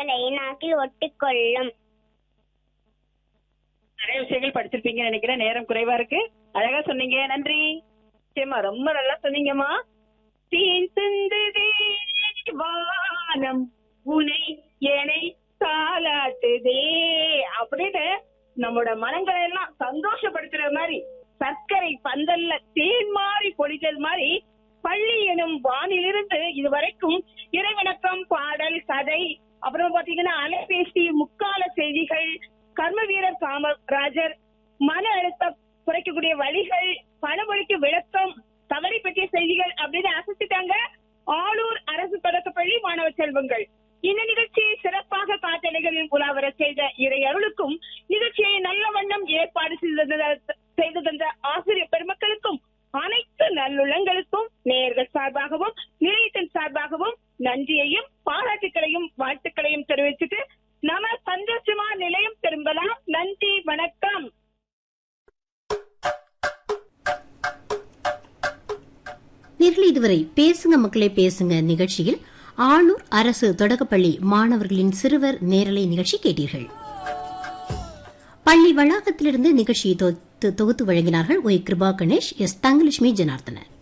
தகவலை நாக்கில் ஒட்டிக்கொள்ளும் நிறைய விஷயங்கள் படிச்சிருப்பீங்கன்னு நினைக்கிறேன் நேரம் குறைவா இருக்கு அழகா சொன்னீங்க நன்றி சரிம்மா ரொம்ப நல்லா சொன்னீங்கம்மா தீன் சிந்துதே வானம் உனை என்னை தாலாட்டுதே அப்படின்னு நம்மளோட மனங்களை எல்லாம் சந்தோஷப்படுத்துற மாதிரி சர்க்கரை பந்தல்ல தேன் மாதிரி பொழிதல் மாதிரி பள்ளி எனும் வானிலிருந்து இதுவரைக்கும் இறைவணக்கம் பாடல் கதை அப்புறம் பாத்தீங்கன்னா அலைபேசி முக்கால செய்திகள் கர்ம வீரர் காமராஜர் மன அழுத்தம் குறைக்கக்கூடிய வழிகள் பணமொழிக்கு விளக்கம் தவறை பற்றிய செய்திகள் அப்படின்னு அசத்திட்டாங்க ஆளூர் அரசு தொடக்கப்பள்ளி மாணவ செல்வங்கள் இந்த நிகழ்ச்சியை சிறப்பாக காட்டலைகளில் உலாவர செய்த இறை அருளுக்கும் நிகழ்ச்சியை நல்ல வண்ணம் ஏற்பாடு செய்த- செய்து தந்த ஆசிரியர் பெருமக்களுக்கும் அனைத்து நல்லுள்ளங்களுக்கும் நேர்கள் சார்பாகவும் நிலையத்தின் சார்பாகவும் நன்றியையும் பாராட்டுக்களையும் வாழ்த்துக்களையும் தெரிவிச்சுட்டு நம்ம சந்தோஷமா நிலையம் திரும்பலாம் நன்றி வணக்கம் நேரில் இதுவரை பேசுங்க மக்களே பேசுங்க நிகழ்ச்சியில் ஆளூர் அரசு தொடக்கப்பள்ளி மாணவர்களின் சிறுவர் நேரலை நிகழ்ச்சி கேட்டீர்கள் பள்ளி வளாகத்திலிருந்து நிகழ்ச்சியை தொகுத்து தொகுத்து வழங்கினார்கள் ஒய் கிருபா கணேஷ் எஸ் தங்கலட்சுமி ஜனார்த்தனன்